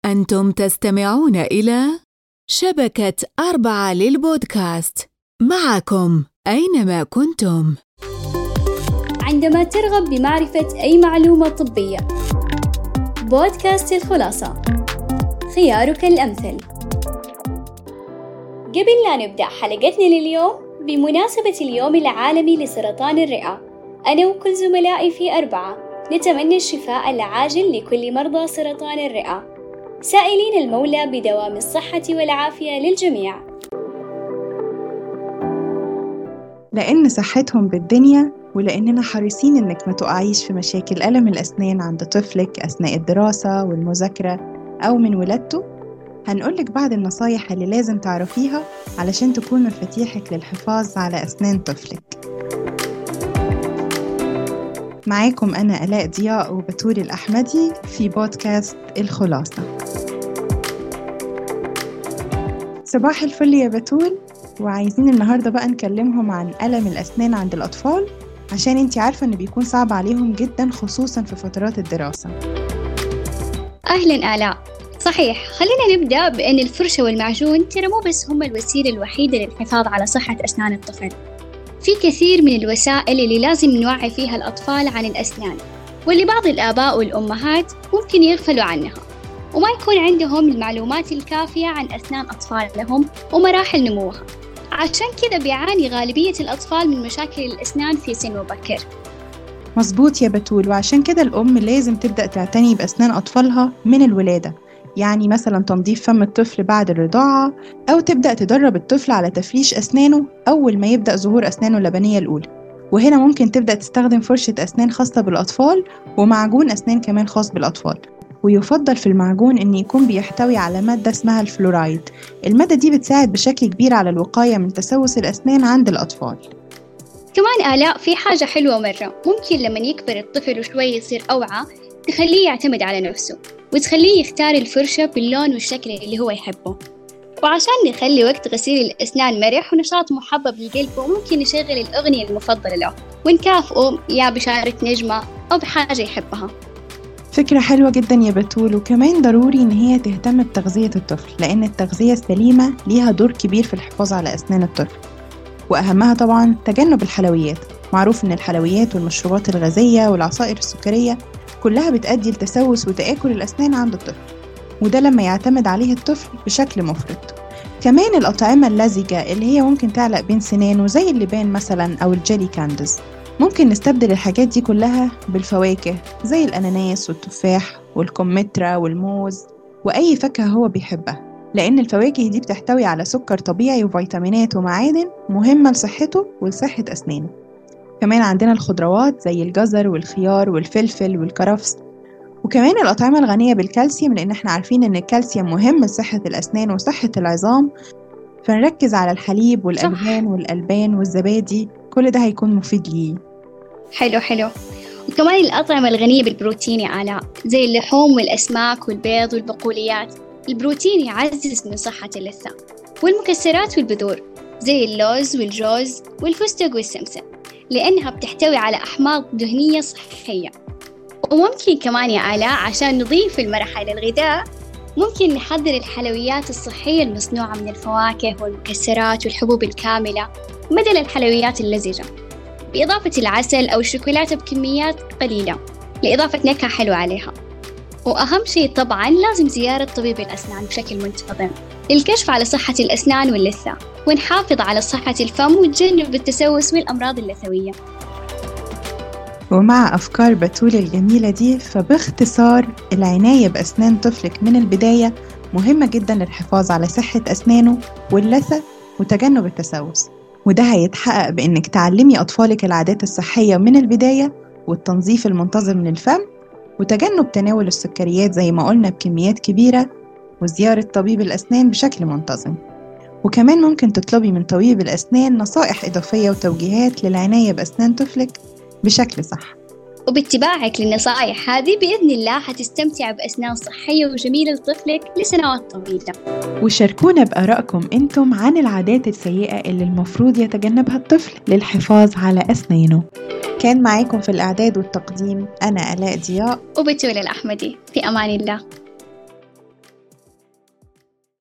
أنتم تستمعون إلى شبكة أربعة للبودكاست معكم أينما كنتم. عندما ترغب بمعرفة أي معلومة طبية، بودكاست الخلاصة خيارك الأمثل. قبل لا نبدأ حلقتنا لليوم بمناسبة اليوم العالمي لسرطان الرئة، أنا وكل زملائي في أربعة نتمنى الشفاء العاجل لكل مرضى سرطان الرئة سائلين المولى بدوام الصحة والعافية للجميع لأن صحتهم بالدنيا ولأننا حريصين إنك ما تقعيش في مشاكل ألم الأسنان عند طفلك أثناء الدراسة والمذاكرة أو من ولادته هنقولك بعض النصايح اللي لازم تعرفيها علشان تكون مفاتيحك للحفاظ على أسنان طفلك معاكم أنا ألاء ضياء وبتول الأحمدي في بودكاست الخلاصة صباح الفل يا بتول وعايزين النهاردة بقى نكلمهم عن ألم الأسنان عند الأطفال عشان انتي عارفة إن بيكون صعب عليهم جدا خصوصا في فترات الدراسة أهلا آلاء صحيح خلينا نبدأ بأن الفرشة والمعجون ترى مو بس هم الوسيلة الوحيدة للحفاظ على صحة أسنان الطفل في كثير من الوسائل اللي لازم نوعي فيها الأطفال عن الأسنان واللي بعض الآباء والأمهات ممكن يغفلوا عنها وما يكون عندهم المعلومات الكافية عن أسنان أطفالهم ومراحل نموها عشان كذا بيعاني غالبية الأطفال من مشاكل الأسنان في سن مبكر مظبوط يا بتول وعشان كده الأم لازم تبدأ تعتني بأسنان أطفالها من الولادة يعني مثلا تنظيف فم الطفل بعد الرضاعة أو تبدأ تدرب الطفل على تفريش أسنانه أول ما يبدأ ظهور أسنانه اللبنية الأولى وهنا ممكن تبدأ تستخدم فرشة أسنان خاصة بالأطفال ومعجون أسنان كمان خاص بالأطفال ويفضل في المعجون إن يكون بيحتوي على مادة اسمها الفلورايد المادة دي بتساعد بشكل كبير على الوقاية من تسوس الأسنان عند الأطفال كمان آلاء في حاجة حلوة مرة ممكن لما يكبر الطفل وشوي يصير أوعى تخليه يعتمد على نفسه وتخليه يختار الفرشة باللون والشكل اللي هو يحبه وعشان نخلي وقت غسيل الأسنان مرح ونشاط محبب لقلبه ممكن نشغل الأغنية المفضلة له ونكافئه يا بشارة نجمة أو بحاجة يحبها فكرة حلوة جدا يا بتول وكمان ضروري إن هي تهتم بتغذية الطفل لأن التغذية السليمة ليها دور كبير في الحفاظ على أسنان الطفل وأهمها طبعا تجنب الحلويات معروف إن الحلويات والمشروبات الغازية والعصائر السكرية كلها بتؤدي لتسوس وتآكل الأسنان عند الطفل وده لما يعتمد عليه الطفل بشكل مفرط كمان الأطعمة اللزجة اللي هي ممكن تعلق بين سنانه زي اللبان مثلا أو الجيلي كاندز ممكن نستبدل الحاجات دي كلها بالفواكه زي الأناناس والتفاح والكمثرى والموز وأي فاكهة هو بيحبها لأن الفواكه دي بتحتوي على سكر طبيعي وفيتامينات ومعادن مهمة لصحته ولصحة أسنانه كمان عندنا الخضروات زي الجزر والخيار والفلفل والكرفس وكمان الأطعمة الغنية بالكالسيوم لأن احنا عارفين إن الكالسيوم مهم لصحة الأسنان وصحة العظام فنركز على الحليب والألبان صح. والألبان والزبادي كل ده هيكون مفيد ليه حلو حلو وكمان الأطعمة الغنية بالبروتين يا آلاء زي اللحوم والأسماك والبيض والبقوليات البروتين يعزز من صحة اللثة والمكسرات والبذور زي اللوز والجوز والفستق والسمسم لأنها بتحتوي على أحماض دهنية صحية وممكن كمان يا آلاء عشان نضيف المرحلة للغذاء ممكن نحضر الحلويات الصحية المصنوعة من الفواكه والمكسرات والحبوب الكاملة بدل الحلويات اللزجة بإضافة العسل أو الشوكولاتة بكميات قليلة لإضافة نكهة حلوة عليها وأهم شيء طبعا لازم زيارة طبيب الأسنان بشكل منتظم للكشف على صحة الأسنان واللثة ونحافظ على صحة الفم وتجنب التسوس والأمراض اللثوية ومع أفكار بتول الجميلة دي فباختصار العناية بأسنان طفلك من البداية مهمة جدا للحفاظ على صحة أسنانه واللثة وتجنب التسوس وده هيتحقق بإنك تعلمي أطفالك العادات الصحية من البداية والتنظيف المنتظم للفم وتجنب تناول السكريات زي ما قلنا بكميات كبيرة وزيارة طبيب الأسنان بشكل منتظم وكمان ممكن تطلبي من طبيب الأسنان نصائح إضافية وتوجيهات للعناية بأسنان طفلك بشكل صح وباتباعك للنصائح هذه بإذن الله حتستمتع بأسنان صحية وجميلة لطفلك لسنوات طويلة وشاركونا بآرائكم أنتم عن العادات السيئة اللي المفروض يتجنبها الطفل للحفاظ على أسنانه كان معاكم في الإعداد والتقديم أنا آلاء ضياء وبتول الأحمدي في أمان الله